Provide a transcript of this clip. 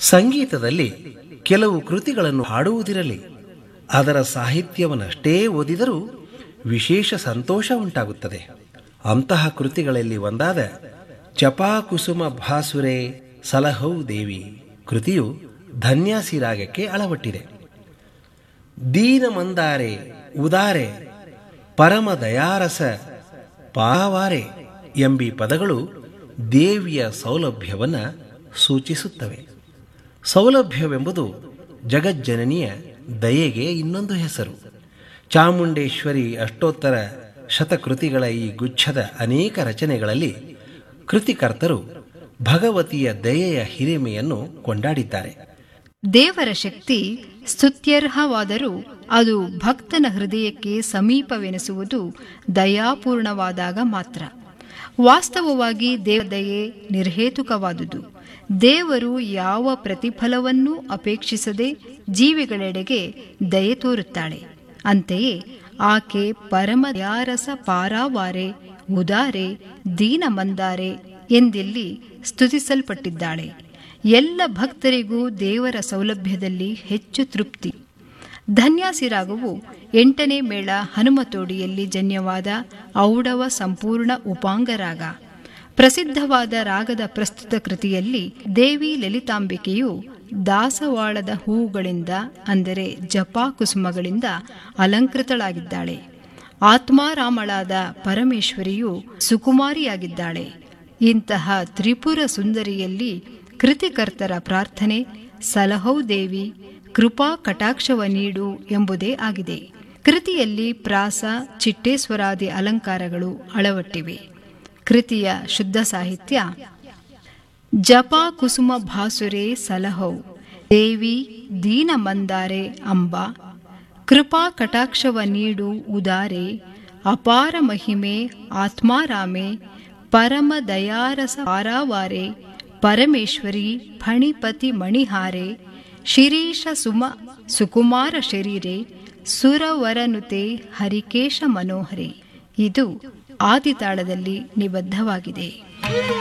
ಸಂಗೀತದಲ್ಲಿ ಕೆಲವು ಕೃತಿಗಳನ್ನು ಹಾಡುವುದಿರಲಿ ಅದರ ಸಾಹಿತ್ಯವನ್ನಷ್ಟೇ ಓದಿದರೂ ವಿಶೇಷ ಸಂತೋಷ ಉಂಟಾಗುತ್ತದೆ ಅಂತಹ ಕೃತಿಗಳಲ್ಲಿ ಒಂದಾದ ಚಪಾಕುಸುಮ ಭಾಸುರೆ ಸಲಹೌ ದೇವಿ ಕೃತಿಯು ಧನ್ಯಾಸಿ ರಾಗಕ್ಕೆ ಅಳವಟ್ಟಿದೆ ದೀನ ಮಂದಾರೆ ಉದಾರೆ ಪರಮ ದಯಾರಸ ಪಾವಾರೆ ಎಂಬಿ ಪದಗಳು ದೇವಿಯ ಸೌಲಭ್ಯವನ್ನು ಸೂಚಿಸುತ್ತವೆ ಸೌಲಭ್ಯವೆಂಬುದು ಜಗಜ್ಜನನಿಯ ದಯೆಗೆ ಇನ್ನೊಂದು ಹೆಸರು ಚಾಮುಂಡೇಶ್ವರಿ ಅಷ್ಟೋತ್ತರ ಶತಕೃತಿಗಳ ಈ ಗುಚ್ಛದ ಅನೇಕ ರಚನೆಗಳಲ್ಲಿ ಕೃತಿಕರ್ತರು ಭಗವತಿಯ ದಯೆಯ ಹಿರಿಮೆಯನ್ನು ಕೊಂಡಾಡಿದ್ದಾರೆ ದೇವರ ಶಕ್ತಿ ಸ್ತುತ್ಯರ್ಹವಾದರೂ ಅದು ಭಕ್ತನ ಹೃದಯಕ್ಕೆ ಸಮೀಪವೆನಿಸುವುದು ದಯಾಪೂರ್ಣವಾದಾಗ ಮಾತ್ರ ವಾಸ್ತವವಾಗಿ ದೇವದಯೆ ನಿರ್ಹೇತುಕವಾದುದು ದೇವರು ಯಾವ ಪ್ರತಿಫಲವನ್ನೂ ಅಪೇಕ್ಷಿಸದೆ ಜೀವಿಗಳೆಡೆಗೆ ದಯೆ ತೋರುತ್ತಾಳೆ ಅಂತೆಯೇ ಆಕೆ ಪರಮ ದಯಾರಸ ಪಾರಾವಾರೆ ಉದಾರೆ ದೀನ ಮಂದಾರೆ ಎಂದಿಲ್ಲಿ ಸ್ತುತಿಸಲ್ಪಟ್ಟಿದ್ದಾಳೆ ಎಲ್ಲ ಭಕ್ತರಿಗೂ ದೇವರ ಸೌಲಭ್ಯದಲ್ಲಿ ಹೆಚ್ಚು ತೃಪ್ತಿ ಧನ್ಯಾಸಿ ರಾಗವು ಎಂಟನೇ ಮೇಳ ಹನುಮತೋಡಿಯಲ್ಲಿ ಜನ್ಯವಾದ ಔಡವ ಸಂಪೂರ್ಣ ಉಪಾಂಗ ರಾಗ ಪ್ರಸಿದ್ಧವಾದ ರಾಗದ ಪ್ರಸ್ತುತ ಕೃತಿಯಲ್ಲಿ ದೇವಿ ಲಲಿತಾಂಬಿಕೆಯು ದಾಸವಾಳದ ಹೂವುಗಳಿಂದ ಅಂದರೆ ಜಪಾ ಕುಸುಮಗಳಿಂದ ಅಲಂಕೃತಳಾಗಿದ್ದಾಳೆ ಆತ್ಮಾರಾಮಳಾದ ಪರಮೇಶ್ವರಿಯು ಸುಕುಮಾರಿಯಾಗಿದ್ದಾಳೆ ಇಂತಹ ತ್ರಿಪುರ ಸುಂದರಿಯಲ್ಲಿ ಕೃತಿಕರ್ತರ ಪ್ರಾರ್ಥನೆ ಸಲಹೌ ದೇವಿ ಕೃಪಾ ಕಟಾಕ್ಷವ ನೀಡು ಎಂಬುದೇ ಆಗಿದೆ ಕೃತಿಯಲ್ಲಿ ಪ್ರಾಸ ಚಿಟ್ಟೇಶ್ವರಾದಿ ಅಲಂಕಾರಗಳು ಅಳವಟ್ಟಿವೆ ಕೃತಿಯ ಶುದ್ಧ ಸಾಹಿತ್ಯ ಜಪಾ ಕುಸುಮ ಭಾಸುರೆ ಸಲಹೌ ದೇವಿ ದೀನ ಮಂದಾರೆ ಅಂಬ ಕೃಪಾ ಕಟಾಕ್ಷವ ನೀಡು ಉದಾರೆ ಅಪಾರ ಮಹಿಮೆ ಆತ್ಮಾರಾಮೆ ಪರಮ ದಯಾರಸ ಪಾರಾವಾರೆ ಪರಮೇಶ್ವರಿ ಫಣಿಪತಿ ಮಣಿಹಾರೆ ಶಿರೀಷ ಸುಮ ಸುಕುಮಾರ ಶರೀರೆ ಸುರವರನುತೆ ಹರಿಕೇಶ ಮನೋಹರೆ ಇದು ಆದಿತಾಳದಲ್ಲಿ ನಿಬದ್ಧವಾಗಿದೆ